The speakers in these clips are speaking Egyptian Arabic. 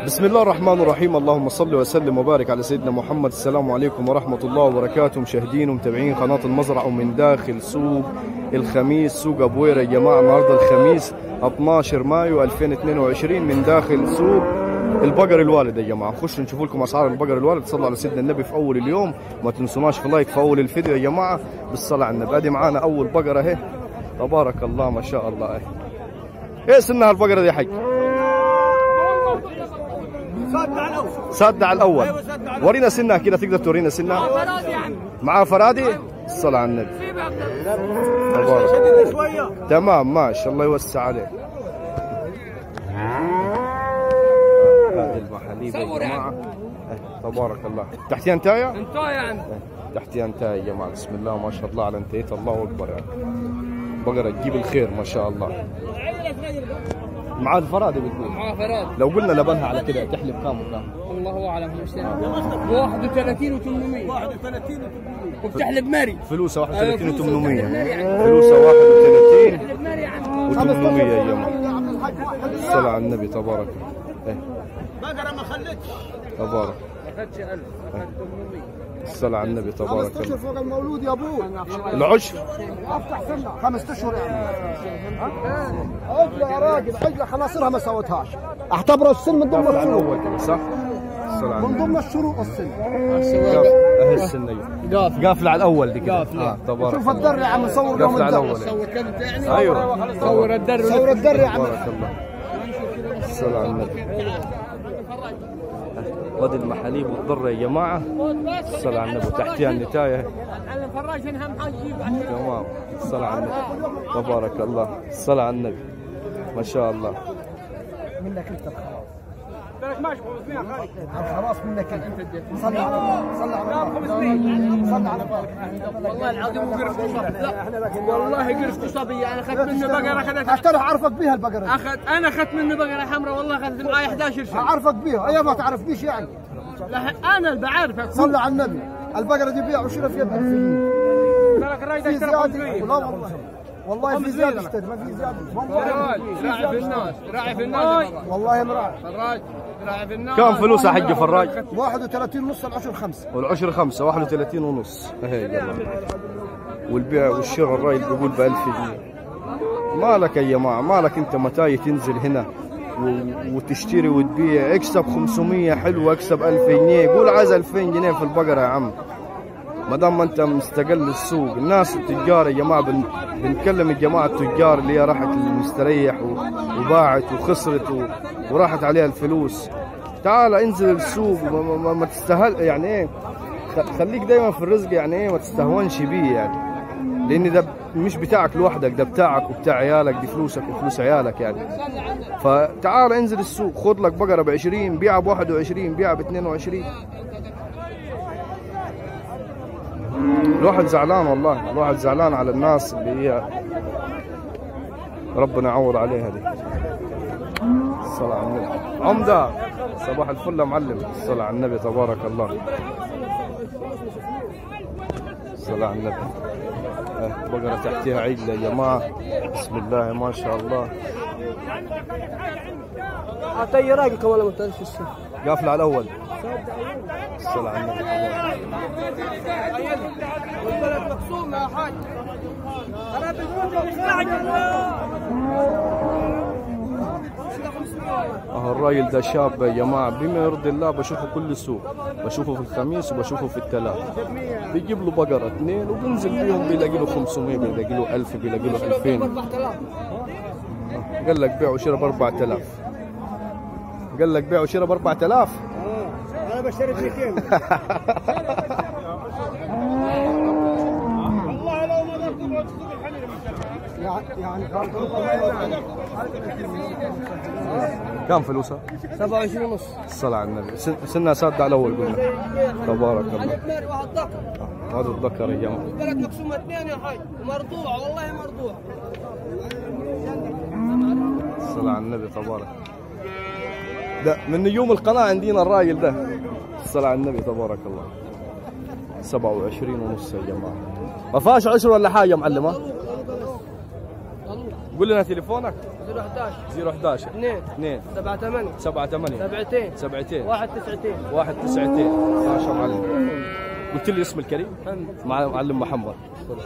بسم الله الرحمن الرحيم اللهم صل وسلم وبارك على سيدنا محمد السلام عليكم ورحمة الله وبركاته مشاهدين ومتابعين قناة المزرعة ومن داخل سوق الخميس سوق أبوير يا جماعة النهاردة الخميس 12 مايو 2022 من داخل سوق البقر الوالد يا جماعة خشوا نشوف لكم أسعار البقر الوالد صلوا على سيدنا النبي في أول اليوم ما تنسوناش في لايك في أول الفيديو يا جماعة بالصلاة على النبي أدي معانا أول بقرة أهي تبارك الله ما شاء الله أهي إيه سنها البقرة دي يا حي سد على الاول ورينا سنها كده تقدر تورينا سنها معاه فرادي الصلاة على النبي تبارك تمام ماشي الله يوسع عليه هذه المحاليب يا جماعة إيه، تبارك الله تحتها انتايا انت يعني تحتها انتايا يا جماعة بسم الله ما شاء الله على انتهيت الله اكبر يعني بقرة تجيب الخير ما شاء الله معاه الفرادي بتقول معاه فراد لو قلنا لبنها على كده تحلب كام وكام الله اعلم مش ب 31 و800 31 و800 وبتحلب ماري فلوسه 31 و 800 يعني. فلوسه 31 بتحلب ماري يعني و 800 يا جماعه الصلاة على النبي تبارك إيه. بقرة ما خلتش تبارك اخذت 1000 اخذت 800 الصلاة على النبي تبارك خمس اشهر الله فوق المولود يا ابوه العشر افتح سنة خمس اشهر يعني عجلة يا راجل عجلة خناصرها ما سوتهاش اعتبره السن من ضمن قافل على الشروط الاول كده صح؟ الصلاة على من النبي ضمن الشروط السن قاف- اهي السنة قافل قافل على الاول دي كده اه تبارك شوف الله الدر يا عم صور يوم قافل على الدر الاول صور كذا يعني ايوه صور الدر صور الدر يا عم تبارك الله الصلاة على النبي وادي المحاليب والضرة يا جماعة الصلاة على النبي وتحتها النتاية على الفراش انها محجيب تمام الصلاة على النبي تبارك الله الصلاة على النبي ما شاء الله منك انت خلاص منك انت صلي على الله صلي على الله صلي على الله والله العظيم وقرفت صبي لا والله قرفت صبي انا اخذت منه بقره اخذت اعترف عرفك بيها البقرة دي. اخذ انا اخذت منه بقره حمراء والله اخذت معي 11 سنه اعرفك بيها ايام ما تعرفنيش يعني لا انا اللي بعرفك صلي على النبي البقرة دي بيع وشرا في يد الفيين لك الراجل في اشترى زيادة 500 لا والله والله في زيادة اشتري ما في زيادة راعي في الناس راعي في الناس والله مراعي فراج راعي في الناس كم فلوس يا حج فراج 31 نص العشر خمسة والعشر خمسة 31 ونص اهي يا جماعة والبيع والشراء الراجل بيقول ب 1000 جنيه مالك يا جماعة مالك انت متى تنزل هنا و- وتشتري وتبيع اكسب 500 حلو اكسب 1000 جنيه قول عايز 2000 جنيه في البقرة يا عم ما دام ما انت مستقل السوق الناس التجار يا جماعه بن... بنكلم الجماعه التجار اللي هي راحت المستريح و... وباعت وخسرت و... وراحت عليها الفلوس تعال انزل السوق ما, ما... ما... ما تستهل يعني ايه خ- خليك دايما في الرزق يعني ايه ما تستهونش بيه يعني لان ده مش بتاعك لوحدك ده بتاعك وبتاع عيالك دي فلوسك وفلوس عيالك يعني فتعال انزل السوق خد لك بقره ب 20 بيعها ب 21 بيعها ب 22 الواحد زعلان والله الواحد زعلان على الناس اللي هي ربنا يعوض عليها دي الصلاة على النبي عمدة صباح الفل يا معلم الصلاة على النبي تبارك الله الصلاة على النبي آه، بقرة تحتها عجلة يا جماعة بسم الله ما شاء الله اعطي راجلكم ولا ما تعرفش السن قافلة على الأول الصلاة على النبي تبارك والبلد مقسوم يا حاج انا اهو الراجل ده شاب يا جماعه بما يرضي الله بشوفه كل سوق بشوفه في الخميس وبشوفه في الثلاث بيجيب له بقره اثنين وبنزل بيهم بيلاقي له 500 بيلاقي له 1000 بيلاقي له 2000 قال لك بيع وشراء ب 4000 قال لك بيع وشراء ب 4000 انا بشتري 200 يعني كم فلوسها؟ 27 ونص الصلاة على النبي سن- سنها سادة على الأول قلنا تبارك الله ماري واحد ضغط هذا الذكر يا جماعة البلد مقسومه اثنين يا حاج مرضوعه والله مرضوعه الصلاة على النبي تبارك ده من نجوم القناة عندنا الراجل ده الصلاة على النبي تبارك الله 27 ونص يا جماعة ما فيهاش عشر ولا حاجة معلمة قول لنا تليفونك 011 011 2 2 7 8 7 8 سبعتين سبعتين 1 90 واحد تسعتين ما شاء الله عليك قلت لي اسم الكريم حمد مع معلم محمد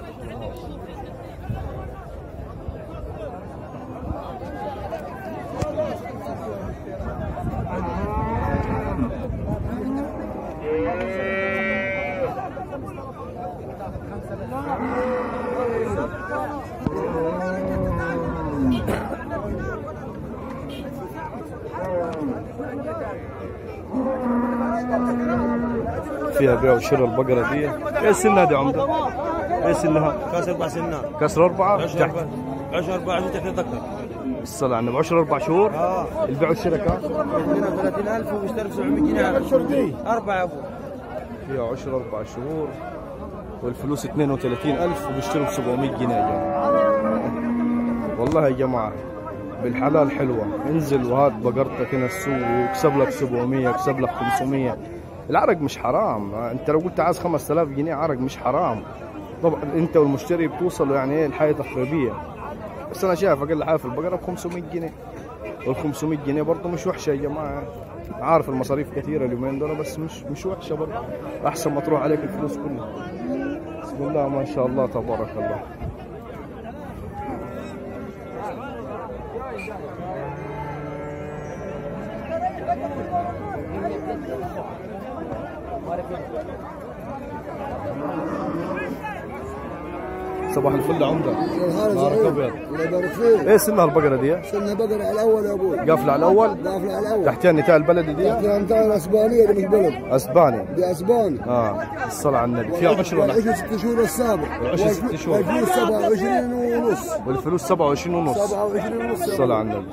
فيها بيع وشراء البقرة دي ايه سنها دي عمدة؟ ايه سنها؟ كاس اربع سنين كسر أربعة عشر تحت اربع عشر اربع عشر تحت ذكر الصلاة على النبي 10 أربع شهور اه البيع والشراء كام؟ 32000 وبيشتري 700 جنيه على اربعه يا ابو فيها 10 أربع شهور والفلوس 32000 وبيشتروا ب 700 جنيه يا جماعة والله يا جماعة بالحلال حلوة انزل وهات بقرتك هنا السوق واكسب لك 700 اكسب لك 500 العرق مش حرام انت لو قلت عايز 5000 جنيه عرق مش حرام طبعا انت والمشتري بتوصلوا يعني ايه الحياة تقريبية بس انا شايف اقل حاجة في البقرة ب 500 جنيه وال 500 جنيه برضه مش وحشة يا جماعة عارف المصاريف كثيرة اليومين دول بس مش مش وحشة برضه احسن ما تروح عليك الفلوس كلها بسم الله ما شاء الله تبارك الله صباح الفل يا عمده نهارك ابيض الله يبارك فيك ايه سنها البقره دي؟ سنة بقرة على الأول يا أبوي قافله على الاول قافلة على الأول تحتها النتاء البلدي دي فيها أمتار أسبانية دي مش بلد اسباني دي أسباني اه الصلاة على النبي فيها عشر ولا والعشر ست شهور السابع والعشر ست شهور. والفلوس 27 ونص والفلوس 27 ونص 27 ونص الصلاة على النبي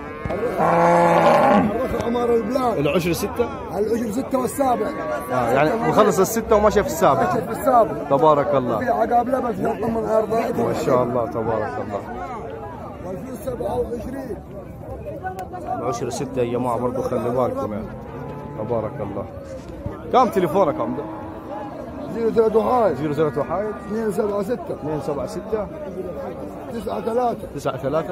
الرخ عمار البلاد العشر ستة العشر ستة والسابع آه يعني مخلص الستة وماشية في السابع في السابع تبارك الله في عقاب لبن في الطمن أرضائتها ما شاء الله تبارك الله والفلوس 27 العشر ستة يا جماعة برضو خلي بالكم يعني تبارك الله كم تليفونك عمده؟ 03 وحايد 03 واحد 276 276 93 93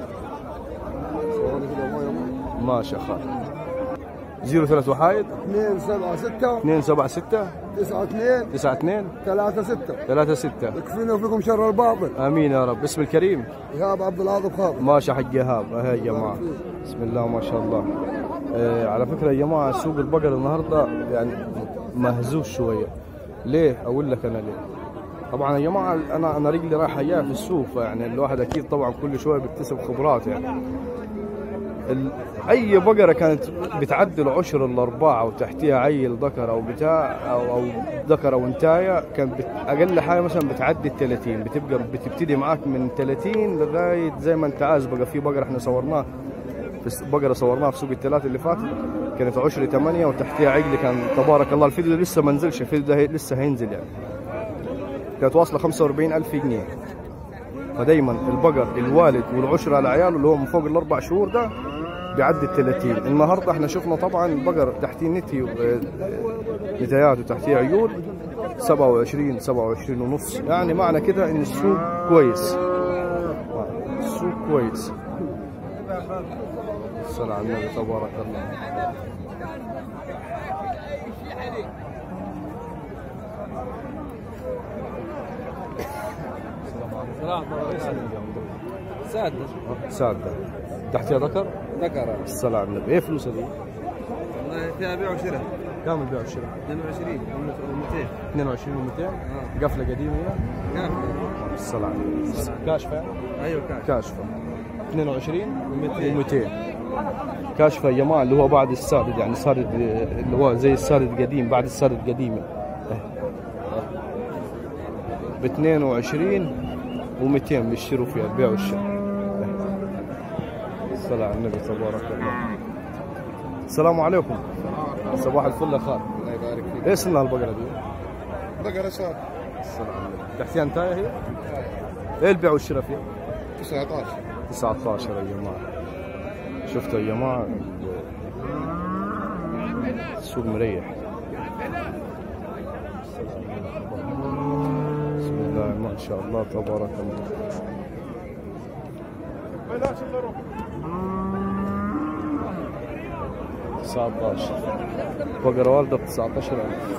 ماشي خالد 03 وحايد 276 276 92 92 36 36 يكفينا وفيكم شر الباطل امين يا رب اسم الكريم ايهاب عبد العاطف خاطر ماشي حق ايهاب اهي يا جماعه بسم الله ما شاء الله آه على فكره يا جماعه سوق البقر النهارده يعني مهزوز شويه ليه اقول لك انا ليه طبعا يا جماعه انا انا رجلي رايحه جايه في السوق فيعني الواحد اكيد طبعا كل شويه بيكتسب خبرات يعني ال... اي بقره كانت بتعدي العشر الاربعه وتحتيها عيل ذكر او بتاع او او ذكر او انتايه كانت بت... اقل حاجه مثلا بتعدي ال 30 بتبقى بتبتدي معاك من 30 لغايه زي ما انت عايز بقى في بقره احنا صورناها في الس- بقره صورناها في سوق الثلاث اللي فات كانت عشر 8 وتحتيها عجل كان تبارك الله الفيديو ده لسه ما نزلش الفيديو ده هي- لسه هينزل يعني كانت واصله 45000 جنيه فدايما البقر الوالد والعشرة على عياله اللي هو من فوق الاربع شهور ده بيعدي ال 30 النهارده احنا شفنا طبعا البقر تحتيه نتي آه، نتايات وتحتيه عيون 27 27 ونص يعني معنى كده ان السوق كويس آه، السوق كويس الصلاة على النبي تبارك الله سادة سادة تحتها ذكر ذكر الصلاة على النبي ايه فلوسها دي؟ والله فيها بيع وشراء كم البيع والشراء؟ 22 و200 22 و200 قفلة قديمة هنا نعم الصلاة على النبي كاشفة يعني؟ ايوه كان كاشفة 22 و200 كاشفة يا جماعة اللي هو بعد السادد يعني السادد اللي هو زي السادد القديم بعد السادد القديم ب 22 و200 بيشتروا فيها البيع والشراء الصلاة على النبي تبارك الله السلام عليكم صباح الفل يا خالد الله يبارك فيك ايه سنها البقرة دي؟ بقرة شاب الصلاة على النبي تحتها انتايه هي؟ ايه البيع والشراء فيها؟ 19 19 يا جماعة شفتوا يا جماعة السوق مريح بسم الله ما شاء الله تبارك الله 19 بقرة والدة ب 19000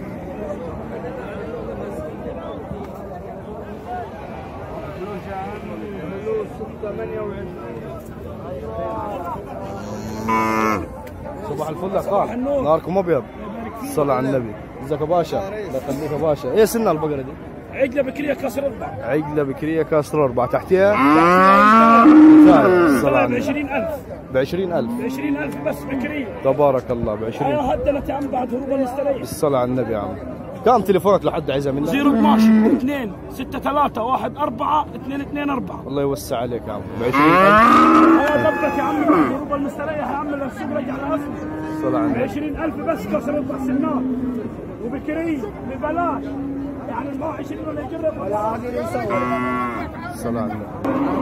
صباح الفل يا خال نهاركم ابيض صلى على النبي ازيك يا باشا الله يخليك يا باشا ايه سن البقرة دي؟ عجله بكريه كسر اربع عقلة بكرية كاسر أربعة تحتها الصلاة على ب النبي 20000 ب 20000 ب 20000 بس بكريه تبارك الله ب 20 انا هدمت يا عم بعد هروب المستريح الصلاة على النبي يا عم كم تليفونك لحد عايزها منك؟ 012 2 6 3 1 4 2 2 4 الله يوسع عليك يا عم ب 20000 هو ضبط يا عم بعد هروب المستريح يا عم السوق رجع لاصله الصلاة على ب النبي 20000 بس كسر اربع سنات وبكريه ببلاش يعني ما 20 ولا يجرب ولا عادي يسوي الصلاة على النبي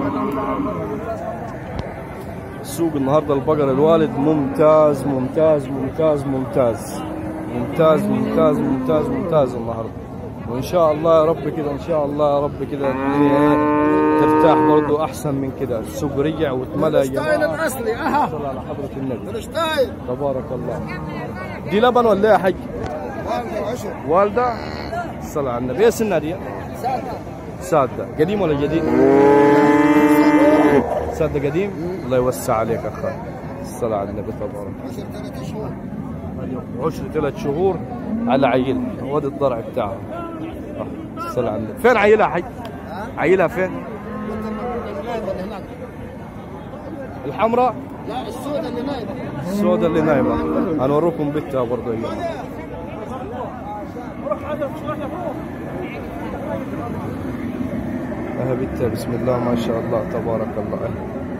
السوق النهارده البقر الوالد ممتاز ممتاز ممتاز ممتاز ممتاز ممتاز ممتاز ممتاز النهارده وان شاء الله يا رب كده ان شاء الله يا رب كده الدنيا إيه ترتاح برضه احسن من كده السوق رجع واتملى يا جماعه الاصلي اها صلى على حضره النبي الشتايل تبارك الله دي لبن ولا ايه يا حج؟ عشر والده الصلاة على النبي ايه سنها دي؟ سادة قديم ولا جديد؟ سادة قديم؟ الله يوسع عليك أخا الصلاة على النبي تبارك عشر ثلاث شهور عشر ثلاث شهور على عيلها وادي الضرع بتاعها آه، الصلاة على النبي فين عيلها حي؟ عيلها فين؟ الحمراء لا السوداء اللي نايمه السوداء اللي نايمة هنوريكم بنتها برضه هي اها بنتها بسم الله ما شاء الله تبارك الله أه.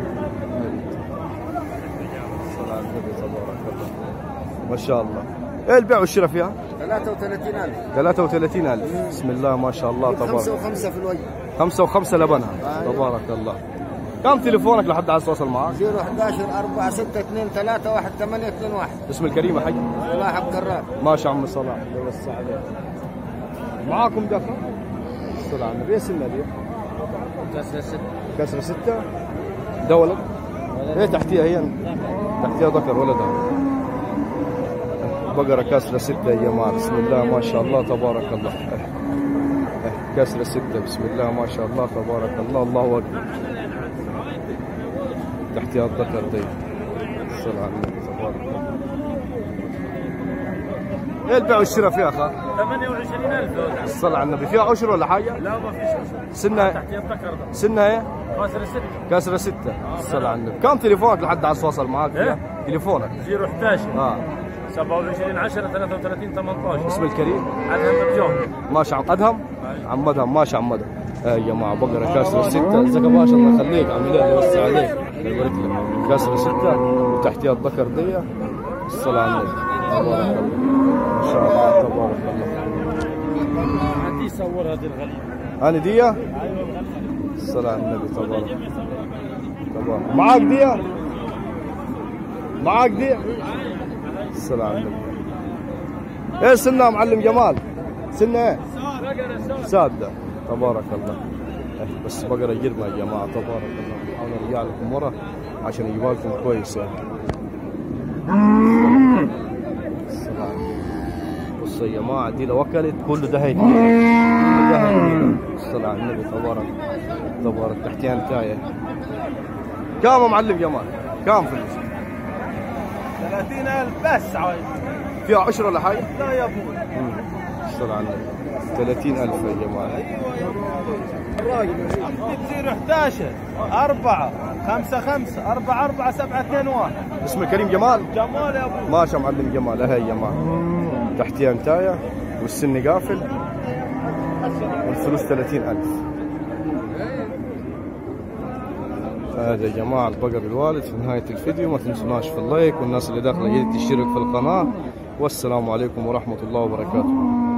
الصلاة على النبي تبارك الله ما شاء الله ايه البيع والشراء فيها؟ 33000 33000 بسم الله ما شاء الله خمسة تبارك وخمسة في الوجه خمسة وخمسة لبنها تبارك الله كم تليفونك لحد عايز تواصل معك؟ 011 4 6 2 3 1 8 2 1 اسم الكريم يا حي صلاح عبد الراب ماشي عم صلاح الله يوسع عليك معاكم دفع الصلاة على النبي ايه سنة دي؟ كسر ستة كسرة ستة ده ولد ايه تحتيها هي تحتيها ذكر ولدها بقرة كسرة ستة يا جماعة بسم الله ما شاء الله تبارك الله إيه. إيه. كسرة ستة بسم الله ما شاء الله تبارك الله الله أكبر تحتيها الذكر دي الصلاة على النبي تبارك الله ايه البيع والشراء فيها اخا؟ 28000 الصلاة على النبي فيها عشر ولا حاجة؟ لا ما فيش سنها تحت الذكر ده سنها ايه؟ كسر ستة كاسرة ستة الصلاة على النبي كم تليفونك لحد عايز تواصل معاك فيها؟ تليفونك 011 اه 27 10 33 18 اسم الكريم ادهم مرجون ماشي عم ادهم عم ادهم ماشي عم ادهم آه يا جماعة بقرة كاسرة ستة ازيك يا باشا الله يخليك عم الله يوسع عليك الله يبارك لك كاسرة ستة وتحتيها الذكر دي الصلاة على النبي تبارك الله ما شاء الله تبارك الله عندي صور هذه الغليظ هاني دية الصلاة على النبي تبارك تبارك معاك دية معاك دية الصلاة على النبي ايه سنة يا معلم جمال سنة ايه سادة تبارك الله إيه، بس بقرة جرمة يا جماعة تبارك الله حاول ارجع لكم ورا عشان يجيبها لكم كويس يعني الصلاة على النبي. بصوا يا جماعة دي لو اكلت كل ده هيتنين كل ده هيتنين الصلاة على النبي تبارك تبارك تحتيها نتاية كام يا معلم جمال كام فلوس 30000 بس عايز فيها عشرة ولا حاجة لا يا ابوي الصلاة على النبي 30000 يا جماعة تصير 11 4 5 5 4 4 7 2 1 اسمه كريم جمال جمال يا ابوي ماشي يا معلم جمال هاي يا جماعة تحتيها نتاية والسن قافل والفلوس 30000 هذا يا جماعة البقر الوالد في نهاية الفيديو ما تنسوناش في اللايك والناس اللي داخلة جديد تشترك في القناة والسلام عليكم ورحمة الله وبركاته